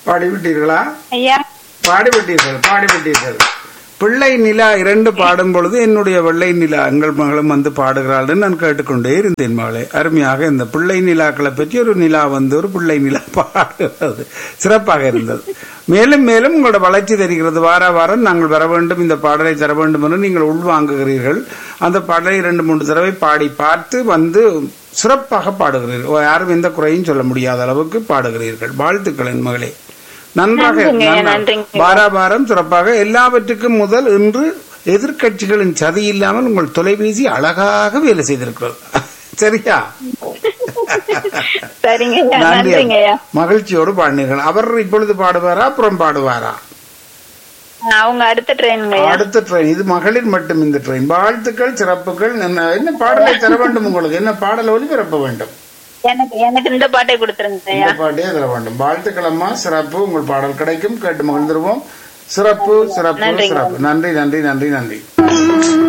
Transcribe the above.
பாடிவிட்டீர்களா ஐயா பாடிவிட்டீர்கள் பாடிவிட்டீர்கள் பிள்ளை நிலா இரண்டு பாடும் பொழுது என்னுடைய வெள்ளை நிலா எங்கள் மகளும் வந்து பாடுகிறாள் நான் கேட்டுக்கொண்டே இருந்தேன் மகளே அருமையாக இந்த பிள்ளை நிலாக்களை பற்றி ஒரு நிலா வந்து ஒரு பிள்ளை நிலா பாடுகிறது சிறப்பாக இருந்தது மேலும் மேலும் உங்களோட வளர்ச்சி தெரிகிறது வார வாரம் நாங்கள் வர வேண்டும் இந்த பாடலை தர வேண்டும் என்று நீங்கள் உள்வாங்குகிறீர்கள் அந்த பாடலை இரண்டு மூன்று தடவை பாடி பார்த்து வந்து சிறப்பாக பாடுகிறீர்கள் யாரும் எந்த குறையும் சொல்ல முடியாத அளவுக்கு பாடுகிறீர்கள் வாழ்த்துக்கள் என் மகளே நன்றாக நன்றிங்க, நன்றா- நன்றிங்க. வாராவாரம் சிறப்பாக எல்லாவற்றுக்கும் முதல் இன்று எதிர்க்கட்சிகளின் சதி இல்லாமல் உங்கள் தொலைபேசி அழகாக வேலை செய்திருக்கிறது சரியா சரிங்க ஐயா நன்றி நன்றிங்க ஐயா மகிழ்ச்சியோடு பாடினீர்கள் அவர் இப்பொழுது பாடுவாரா அப்புறம் பாடுவாரா அவங்க அடுத்த ட்ரெயினுங்க ஐயா அடுத்த ட்ரெயின் இது மகளிர் மட்டும் இந்த ட்ரெயின் வாழ்த்துக்கள் சிறப்புகள் என்ன என்ன பாடலை தர வேண்டும் உங்களுக்கு என்ன பாடல் ஒலிபரப்ப வேண்டும் எனக்கு எனக்கு இந்த பாட்டை கொடுத்துருங்க ஐயா இந்த பாட்டே தர வேண்டும் வாழ்த்துக்கள் அம்மா சிறப்பு உங்கள் பாடல் கிடைக்கும் கேட்டு மகிழ்ந்துருவோம் சிறப்பு சிறப்பு நன்றிங்க. சிறப்பு நன்றி நன்றி நன்றி நன்றி